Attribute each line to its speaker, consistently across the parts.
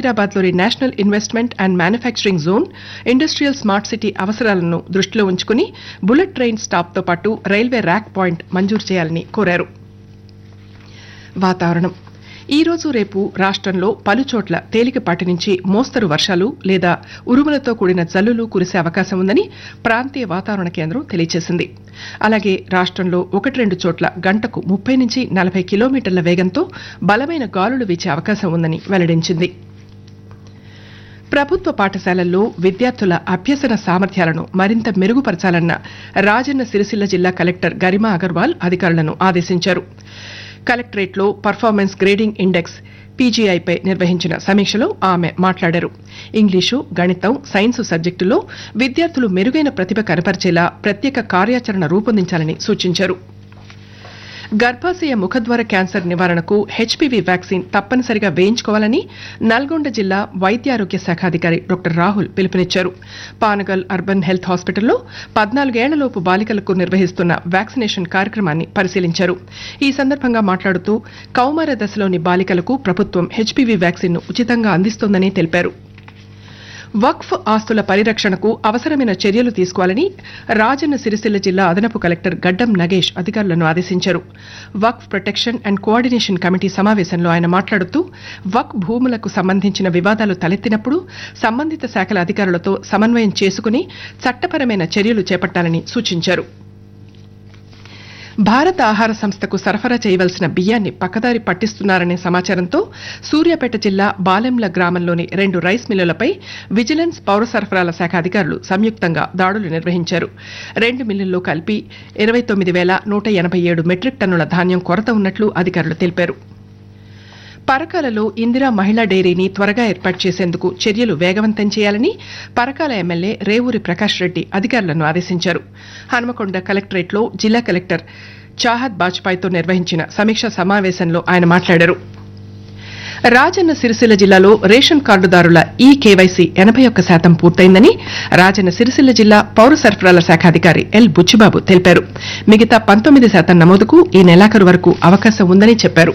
Speaker 1: హైదరాబాద్లోని national investment and manufacturing zone industrial smart city అవసరాలను దృష్టిలో ఉంచుకుని బుల్లెట్ ట్రైన్ స్టాప్తో పాటు రైల్వే ర్యాక్ పాయింట్ మంజూరు చేయాలని కోరారు వాతావరణం ఈ రోజు రేపు రాష్ట్రంలో పలుచోట్ల తేలికపాటి నుంచి మోస్తరు వర్షాలు లేదా ఉరుములతో కూడిన జల్లులు కురిసే అవకాశం ఉందని ప్రాంతీయ వాతావరణ కేంద్రం తెలియజేసింది అలాగే రాష్ట్రంలో ఒకటి రెండు చోట్ల గంటకు ముప్పై నుంచి నలభై కిలోమీటర్ల వేగంతో బలమైన గాలులు వీచే అవకాశం ఉందని వెల్లడించింది ప్రభుత్వ పాఠశాలల్లో విద్యార్థుల అభ్యసన సామర్థ్యాలను మరింత మెరుగుపరచాలన్న రాజన్న సిరిసిల్ల జిల్లా కలెక్టర్ గరిమా అగర్వాల్ అధికారులను ఆదేశించారు కలెక్టరేట్లో పర్ఫార్మెన్స్ గ్రేడింగ్ ఇండెక్స్ పీజీఐపై నిర్వహించిన సమీక్షలో ఆమె మాట్లాడారు ఇంగ్లీషు గణితం సైన్సు సబ్జెక్టులో విద్యార్థులు మెరుగైన ప్రతిభ కనపరిచేలా ప్రత్యేక కార్యాచరణ రూపొందించాలని సూచించారు గర్భాశయ ముఖద్వార క్యాన్సర్ నివారణకు హెచ్పివి వ్యాక్సిన్ తప్పనిసరిగా వేయించుకోవాలని నల్గొండ జిల్లా వైద్యారోగ్య శాఖ అధికారి డాక్టర్ రాహుల్ పిలుపునిచ్చారు పానగల్ అర్బన్ హెల్త్ హాస్పిటల్లో పద్నాలుగేళ్లలోపు బాలికలకు నిర్వహిస్తున్న వ్యాక్సినేషన్ కార్యక్రమాన్ని పరిశీలించారు ఈ సందర్భంగా మాట్లాడుతూ కౌమార దశలోని బాలికలకు ప్రభుత్వం హెచ్పివి వ్యాక్సిన్ను ఉచితంగా అందిస్తోందని తెలిపారు వక్ఫ్ ఆస్తుల పరిరక్షణకు అవసరమైన చర్యలు తీసుకోవాలని రాజన్న సిరిసిల్ల జిల్లా అదనపు కలెక్టర్ గడ్డం నగేష్ అధికారులను ఆదేశించారు వక్ఫ్ ప్రొటెక్షన్ అండ్ కోఆర్డినేషన్ కమిటీ సమావేశంలో ఆయన మాట్లాడుతూ వక్ఫ్ భూములకు సంబంధించిన వివాదాలు తలెత్తినప్పుడు సంబంధిత శాఖల అధికారులతో సమన్వయం చేసుకుని చట్టపరమైన చర్యలు చేపట్టాలని సూచించారు భారత ఆహార సంస్థకు సరఫరా చేయవలసిన బియ్యాన్ని పక్కదారి పట్టిస్తున్నారనే సమాచారంతో సూర్యాపేట జిల్లా బాలెంల గ్రామంలోని రెండు రైస్ మిల్లులపై విజిలెన్స్ పౌర సరఫరాల శాఖ అధికారులు సంయుక్తంగా దాడులు నిర్వహించారు రెండు మిల్లుల్లో కలిపి ఇరవై తొమ్మిది వేల నూట ఎనభై ఏడు మెట్రిక్ టన్నుల ధాన్యం కొరత ఉన్నట్లు అధికారులు తెలిపారు పరకాలలో ఇందిరా మహిళా డైరీని త్వరగా ఏర్పాటు చేసేందుకు చర్యలు వేగవంతం చేయాలని పరకాల ఎమ్మెల్యే రేవూరి ప్రకాష్ రెడ్డి అధికారులను ఆదేశించారు హనుమకొండ కలెక్టరేట్లో జిల్లా కలెక్టర్ చాహద్ బాజ్పాయ్తో నిర్వహించిన సమీక్షా సమావేశంలో ఆయన మాట్లాడారు రాజన్న సిరిసిల్ల జిల్లాలో రేషన్ కార్డుదారుల ఈ కేవైసీ ఎనభై ఒక్క శాతం పూర్తయిందని రాజన్న సిరిసిల్ల జిల్లా పౌర సరఫరాల శాఖ అధికారి ఎల్ బుచ్చిబాబు తెలిపారు మిగతా పంతొమ్మిది శాతం నమోదుకు ఈ నెలాఖరు వరకు అవకాశం ఉందని చెప్పారు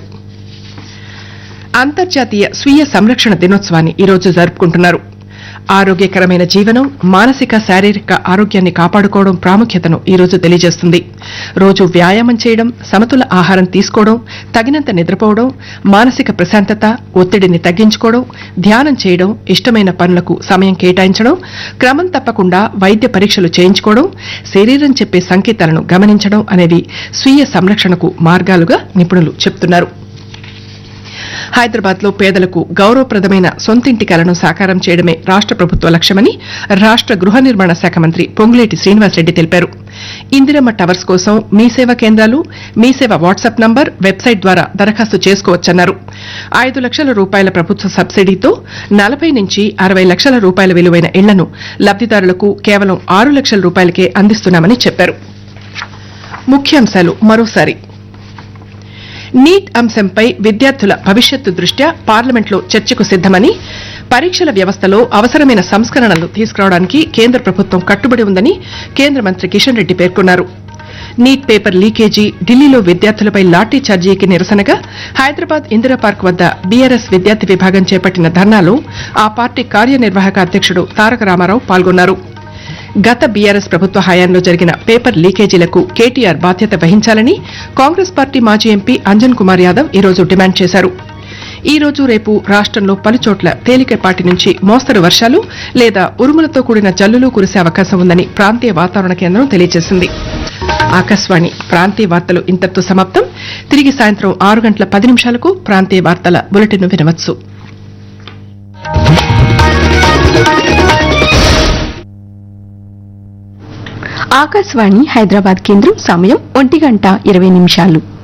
Speaker 1: అంతర్జాతీయ స్వీయ సంరక్షణ దినోత్సవాన్ని ఈరోజు జరుపుకుంటున్నారు ఆరోగ్యకరమైన జీవనం మానసిక శారీరక ఆరోగ్యాన్ని కాపాడుకోవడం ప్రాముఖ్యతను ఈ రోజు తెలియజేస్తుంది రోజు వ్యాయామం చేయడం సమతుల ఆహారం తీసుకోవడం తగినంత నిద్రపోవడం మానసిక ప్రశాంతత ఒత్తిడిని తగ్గించుకోవడం ధ్యానం చేయడం ఇష్టమైన పనులకు సమయం కేటాయించడం క్రమం తప్పకుండా వైద్య పరీక్షలు చేయించుకోవడం శరీరం చెప్పే సంకేతాలను గమనించడం అనేవి స్వీయ సంరక్షణకు మార్గాలుగా నిపుణులు చెబుతున్నారు హైదరాబాద్ లో పేదలకు గౌరవప్రదమైన సొంతింటి కలను సాకారం చేయడమే రాష్ట ప్రభుత్వ లక్ష్యమని రాష్ట గృహ నిర్మాణ శాఖ మంత్రి పొంగులేటి శ్రీనివాసరెడ్డి తెలిపారు ఇందిరమ్మ టవర్స్ కోసం మీ సేవ కేంద్రాలు మీ సేవ వాట్సాప్ నంబర్ వెబ్సైట్ ద్వారా దరఖాస్తు చేసుకోవచ్చన్నారు ఐదు లక్షల రూపాయల ప్రభుత్వ సబ్సిడీతో నలభై నుంచి అరవై లక్షల రూపాయల విలువైన ఇళ్లను లబ్దిదారులకు కేవలం ఆరు లక్షల రూపాయలకే అందిస్తున్నామని చెప్పారు ముఖ్యాంశాలు మరోసారి నీట్ అంశంపై విద్యార్థుల భవిష్యత్తు దృష్ట్యా పార్లమెంట్లో చర్చకు సిద్దమని పరీక్షల వ్యవస్థలో అవసరమైన సంస్కరణలు తీసుకురావడానికి కేంద్ర ప్రభుత్వం కట్టుబడి ఉందని కేంద్ర మంత్రి కిషన్ రెడ్డి పేర్కొన్నారు నీట్ పేపర్ లీకేజీ ఢిల్లీలో విద్యార్థులపై లాఠీ ఛార్జీకి నిరసనగా హైదరాబాద్ ఇందిరా పార్క్ వద్ద బీఆర్ఎస్ విద్యార్థి విభాగం చేపట్టిన ధర్నాలో ఆ పార్టీ కార్యనిర్వాహక అధ్యక్షుడు తారక రామారావు పాల్గొన్నారు గత బీఆర్ఎస్ ప్రభుత్వ హయాంలో జరిగిన పేపర్ లీకేజీలకు కేటీఆర్ బాధ్యత వహించాలని కాంగ్రెస్ పార్టీ మాజీ ఎంపీ అంజన్ కుమార్ యాదవ్ ఈరోజు డిమాండ్ చేశారు ఈ రోజు రేపు రాష్ట్రంలో పలుచోట్ల తేలికపాటి నుంచి మోస్తరు వర్షాలు లేదా ఉరుములతో కూడిన జల్లులు కురిసే అవకాశం ఉందని ప్రాంతీయ వాతావరణ కేంద్రం తెలియజేసింది ఆకాశవాణి ప్రాంతీయ వార్తలు ఇంతటితో సమాప్తం తిరిగి సాయంత్రం ఆరు గంటల పది నిమిషాలకు ప్రాంతీయ వార్తల బులెటిన్ వినవచ్చు
Speaker 2: ఆకాశవాణి హైదరాబాద్ కేంద్రం సమయం ఒంటి గంట ఇరవై నిమిషాలు